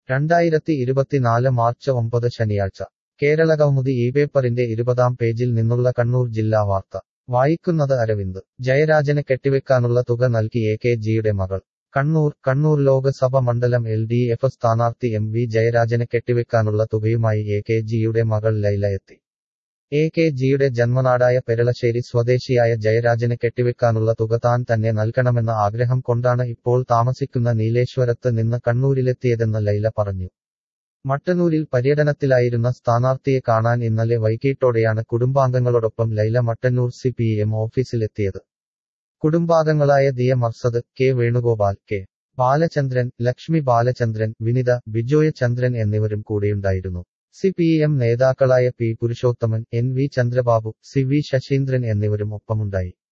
രണ്ടായിരത്തി ഇരുപത്തിനാല് മാർച്ച് ഒമ്പത് ശനിയാഴ്ച കേരളകൗമുദി ഈ പേപ്പറിന്റെ ഇരുപതാം പേജിൽ നിന്നുള്ള കണ്ണൂർ ജില്ലാ വാർത്ത വായിക്കുന്നത് അരവിന്ദ് ജയരാജന് കെട്ടിവെക്കാനുള്ള തുക നൽകി എ കെ ജിയുടെ മകൾ കണ്ണൂർ കണ്ണൂർ ലോക്സഭ മണ്ഡലം എൽ ഡി എഫ് സ്ഥാനാർത്ഥി എം വി ജയരാജന് കെട്ടിവെക്കാനുള്ള തുകയുമായി എ കെ ജിയുടെ മകൾ ലൈല എത്തി എ കെ ജിയുടെ ജന്മനാടായ പെരളശ്ശേരി സ്വദേശിയായ ജയരാജന് കെട്ടിവെക്കാനുള്ള തുക താൻ തന്നെ നൽകണമെന്ന ആഗ്രഹം കൊണ്ടാണ് ഇപ്പോൾ താമസിക്കുന്ന നീലേശ്വരത്ത് നിന്ന് കണ്ണൂരിലെത്തിയതെന്ന് ലൈല പറഞ്ഞു മട്ടന്നൂരിൽ പര്യടനത്തിലായിരുന്ന സ്ഥാനാർത്ഥിയെ കാണാൻ ഇന്നലെ വൈകിട്ടോടെയാണ് കുടുംബാംഗങ്ങളോടൊപ്പം Laila Mattannur C P M ഓഫീസിലെത്തിയത് കുടുംബാംഗങ്ങളായ ദിയ മർസദ് കെ വേണുഗോപാൽ കെ ബാലചന്ദ്രൻ ലക്ഷ്മി ബാലചന്ദ്രൻ വിനിത ബിജോയ് ചന്ദ്രൻ എന്നിവരും കൂടെയുണ്ടായിരുന്നു സി പി എം നേതാക്കളായ P Purushothaman N V Chandrababu C V Sasheendran എന്നിവരും ഒപ്പമുണ്ടായി